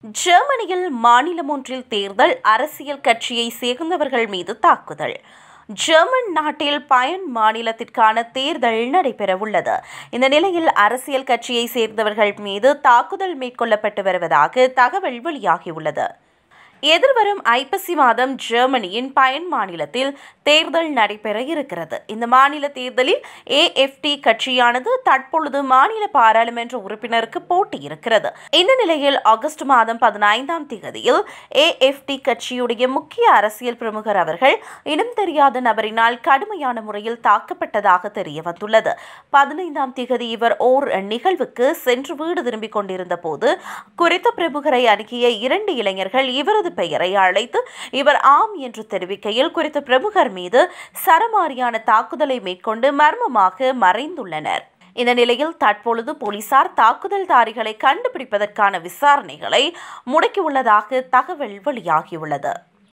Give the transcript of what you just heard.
ஜெர்மனியில் மாநிலம் ஒன்றில் தேர்தல் அரசியல் கட்சியை சேர்ந்தவர்கள் மீது தாக்குதல் ஜெர்மன் நாட்டில் பயன் மாநிலத்திற்கான தேர்தல் நடைபெறவுள்ளது இந்த நிலையில் அரசியல் கட்சியை சேர்ந்தவர்கள் மீது தாக்குதல் மேற்கொள்ளப்பட்டு வருவதாக தகவல் வெளியாகியுள்ளது எதிர்வரும் ஐப்பசி மாதம் ஜெர்மனியின் பயன் மாநிலத்தில் தேர்தல் நடைபெற இருக்கிறது இந்த மாநில தேர்தலில் ஏஎஃப்டி கட்சியானது தற்பொழுது மாநில பாராளுமன்ற உறுப்பினருக்கு போட்டியிருக்கிறது இந்த நிலையில் ஆகஸ்ட் மாதம் பதினைந்தாம் தேதியில் ஏஎஃப்டி கட்சியுடைய முக்கிய அரசியல் பிரமுகர் அவர்கள் இனம் தெரியாத நபரினால் கடுமையான முறையில் தாக்கப்பட்டதாக தெரிய வந்துள்ளது பதினைந்தாம் தேதி இவர் ஓர் நிகழ்வுக்கு சென்று வீடு திரும்பிக் கொண்டிருந்த போது குறித்த பிரமுகரை அணுகிய இரண்டு இளைஞர்கள் இவரது பெயரை அழைத்து இவர் ஆம் என்று தெரிவிக்கையில் குறித்த பிரமுகர் மீது சரமாரியான தாக்குதலை மேற்கொண்டு மர்மமாக மறைந்துள்ளனர் இந்த நிலையில் தற்பொழுது போலீசார் தாக்குதல்தாரிகளை கண்டுபிடிப்பதற்கான விசாரணைகளை முடக்கியுள்ளதாக தகவல் வெளியாகியுள்ளது